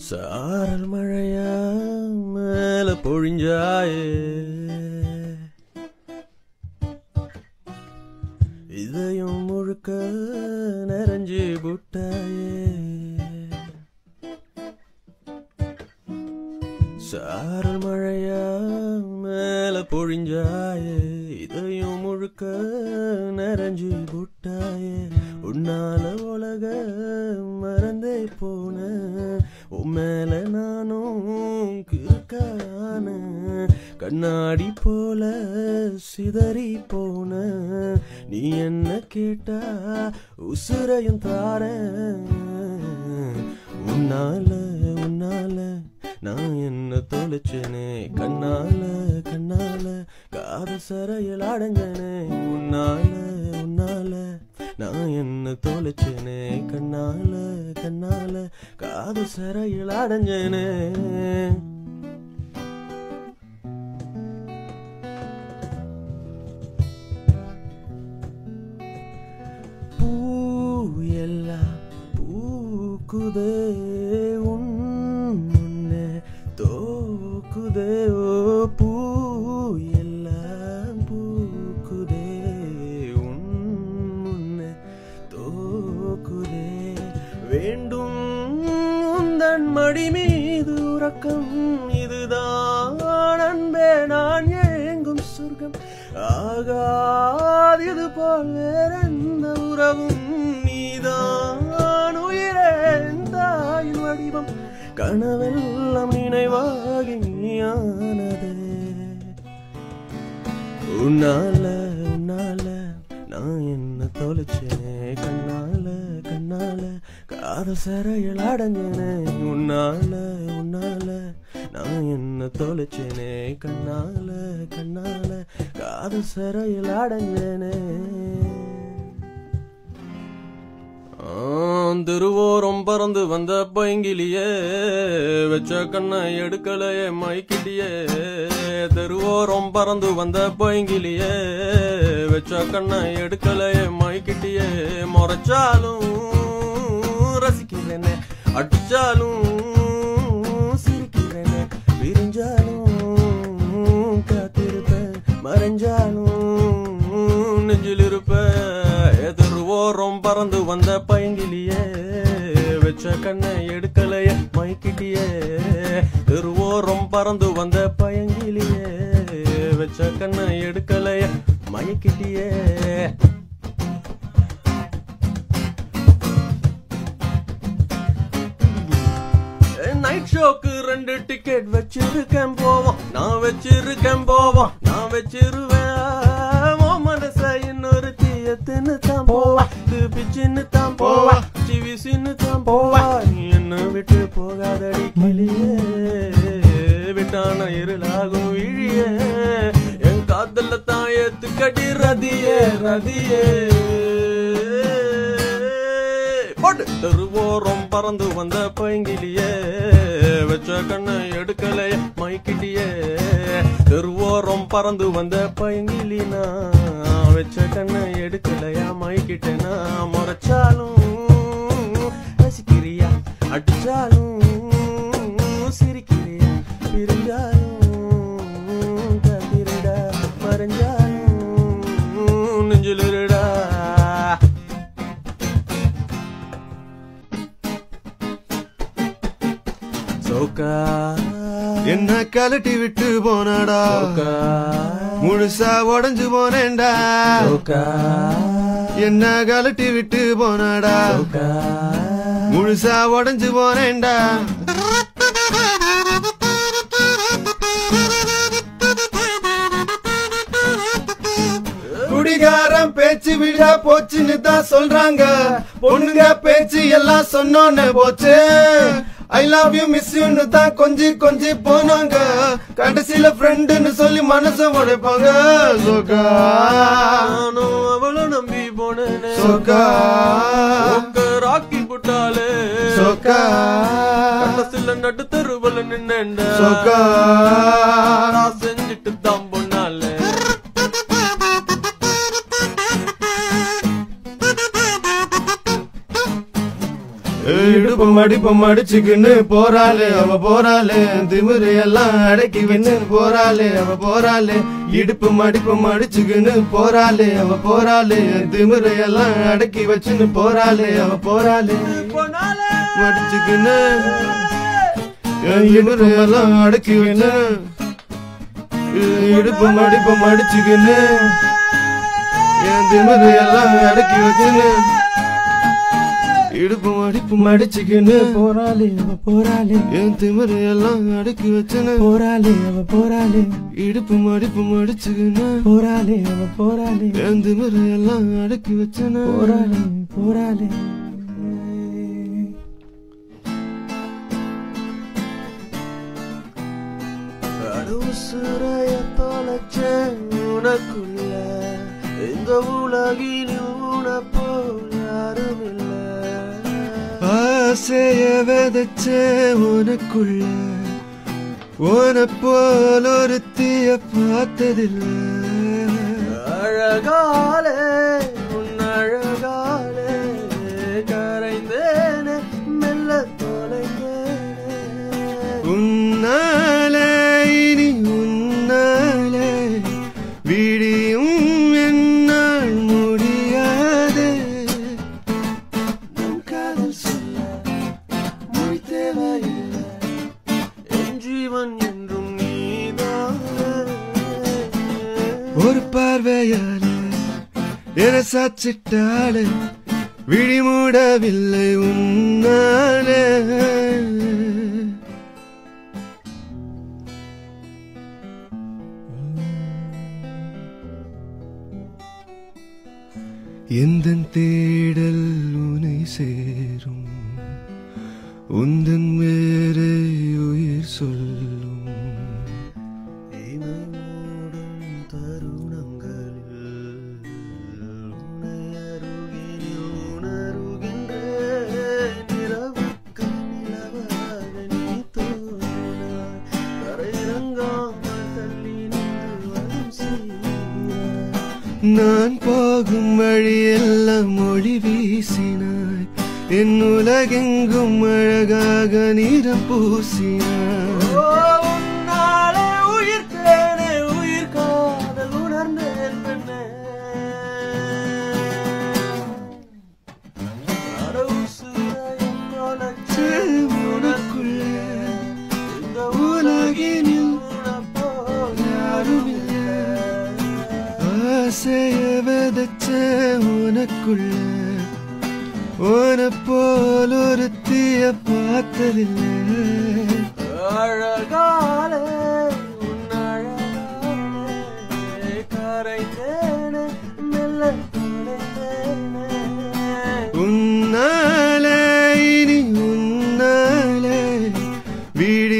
சாரல் மழையா மேல பொழிஞ்சாயே இதயம் முழுக்க நிறைஞ்சு புட்டாயே சாரல் மழையா மேல பொழிஞ்சாயே இதயம் முழுக்க நிறைஞ்சு புட்டாயே உன்னால உலக மறந்தே போன உன் மேல நானும் கிறுக்கான கண்ணாடி போல சிதறி போன நீ என்ன கேட்டா உசுரையும் தார உன்னால உன்னால நான் என்ன தொலைச்சேனே கண்ணால கண்ணால காது சரையில் அடைஞ்சனே உன்னால உன்னால நான் என்ன தொலைச்சேனே கண்ணால கண்ணால காது சரையில் அடைஞ்சனே பூ எல்லாம் பூக்குதே உன் முன்னே தோக்குதே ஓ பூ எல்லாம் பூக்குதே உன் முன்னே தோக்குதே வேண்டும் உந்தன் மடி மீது உறக்கம் இதுதான் அன்பே நான் ஏங்கும் சொர்க்கம் ஆகாதிது போல் வேறெந்த உறவும் நீதான் உயிரே தாயின் வடிவம் கனவெல்லாம் நினைவாகி நீயானதே உன்னால உன்னால நான் என்ன தொலைச்சேனே கண்ணால கண்ணால காத சரையில் அடைஞ்சனே உன்னால உன்னால நான் என்ன தொலைச்சேனே கண்ணால கண்ணால காத சரையில் அடைஞ்சனே திருவோரம் பறந்து வந்த பைங்கிலியே வச்ச கண்ணை எடுக்கலையே மைக்கிட்டியே தெருவோரம் பறந்து வந்த பைங்கிலியே வச்ச கண்ணை எடுக்கலையே மைக்கிட்டியே முறைச்சாலும் ரசிக்கிறேனே அடிச்சாலும் சிரிக்கிறேனே விரிஞ்சாலும் காத்திருப்பேன் மறைஞ்சாலும் நெஞ்சில் இருப்பேன் எதிர்வோரம் பறந்து வந்த பைங்கிலியே வச்ச கண்ணை எடுக்கலையே மைக்கிட்டியே திருவோரம் பறந்து வந்த பையங்கிலியே வச்ச கண்ணை எடுக்கலையே மயக்கிட்டியே நைட் ஷோக்கு ரெண்டு டிக்கெட் வச்சிருக்கேன் போவோம் நான் வச்சிருக்கேன் போவோம் நான் வச்சிருவேன் உன் மனச இன்னொரு தீயத்துன்னு தான் போவா பிச்சுன்னு தான் போவா சிவிசின்னு தான் போவா நீ என்ன விட்டு போகாதடி கிளியே விட்டான இருளாகும் விழியே என் காதல தான் ஏத்துக்கடி ரதியே ரதியே போட்டு தெருவோரம் பறந்து வந்த பைங்கிலியே வச்ச கண்ணை எடுக்கலையே மைக்கிட்டியே தெருவோரம் பறந்து வந்த பைங்கிலினா வச்ச கண்ணை எடுக்கலையா மைக்கிட்டேனா முறைச்சாலும் ரசிக்கிறியா அடிச்சாலும் சிரிக்கிறியா பிரிஞ்சாலும் கத்திரடா மறைஞ்சாலும் நெஞ்சிலிருடா சோக்கா என்ன கலட்டி விட்டு போனாடா சோக்கா முழுசா உடஞ்சு போனேன்டா சோக்கா என்ன கலட்டி விட்டு போனாடா சோக்கா முழுசா உடஞ்சு போனேன்டா குடிகாரம் பேச்சு விழா போச்சுன்னு தான் சொல்றாங்க பொண்ணுங்க பேச்சு எல்லாம் சொன்னோன்னு போச்சு ஐ லவ் யூ மிஸ் யூன்னு தான் கொஞ்சி கொஞ்சி போனாங்க கடைசியில ஃப்ரெண்டுன்னு சொல்லி மனச உடைப்பாங்க சோகா நானும் அவளும் நம்பி போனேனே சோகா சோக்க ராக்கி புட்டாலே சோகா கடைசில நடு தெருவில் நின்னேன்டா சோகா நான் செஞ்சுட்டு தான் பொண்ணாலே ஏடு இடுப்பும் அடிப்பும் அடிச்சுக்கின்னு போறாளே அவ போறாளே திமிரு எல்லாம் அடக்கி வச்சு போறாளே அவ போறாளே இடுப்பும் அடிப்பும் அடிச்சுக்கின்னு போறாளே அவ போறாளே திமிரு எல்லாம் அடக்கி வச்சுன்னு போறாளே அவ போறாளே போனாலே மடிச்சுக்கின்னு என் இடுப்பு எல்லாம் அடக்கி வச்சு இடுப்பும் அடிப்பும் அடிச்சுக்கின்னு என் திமிரு எல்லாம் அடக்கி வச்சுன்னு இடுப்பும் அடிப்பும் அடிச்சுக்கின்னு போராளி அவ போராளி என் திமிரு எல்லாம் அடக்கி வச்சுன்னு போராளி அவ போராளி இடுப்பும் அடிப்பும் அடிச்சுக்கின்னு போராளி அவ போராளி என் திமிரு எல்லாம் அடக்கி வச்சுன்னு போராளி போராளி அணுசுரைய தொலைச்ச உனக்குள்ள இந்த உலகில் உனப்போல் யாரும் இல்ல ஆசைய விதைச்ச உனக்குள்ள உன போல் ஒரு தீய பார்த்ததில்லை அழகாலே உன் அழகாலே கரைந்தேனே மெல்ல தொலைந்தேனே உன்னாலே இனி உன்னாலே விடியும் என்னால் முடியாது நம் காதல் சொல்ல மொழி தேவையில்லை என் ஜீவன் என்றும் நீதானே ஒரு பார்வையால என சாச்சிட்டாலே விழி மூடவில்லை உன்னாலே எந்த தேடல் உனை சேரும் உந்தன் வேறு உயிர் சொல்லும் இமை மூடும் தருணங்களில் உன்னை அருகினில் உணருகின்றேன். நிலவுக்கு நிலவாக நீ தோன்றினாய். தரையிறங்காமல் தள்ளி நின்று வரும் செய்கிறாய். நான் போகும் வழியெல்லாம் மொழி வீசினாய் என் உலகெங்கும் அழகாக நிறம் பூசினாய் ஓ, உன்னாலே உயிர்த்தேனே, உயிர் காதல் உணர்ந்தேன் பெண்ணே. அட உசுரையும் தொலைச்சே உனக்குள்ளே. இந்த உலகினில் உனப்போல் யாரும் இல்லை. ஆசைய விதைச்ச உனக்குள்ள உன போல் ஒரு தீய பார்த்ததில்லை அழகாலே உன் அழகாலே கரைந்தேனே மெல்ல தொலைந்தேனே உன்னாலே இனி உன்னாலே விடி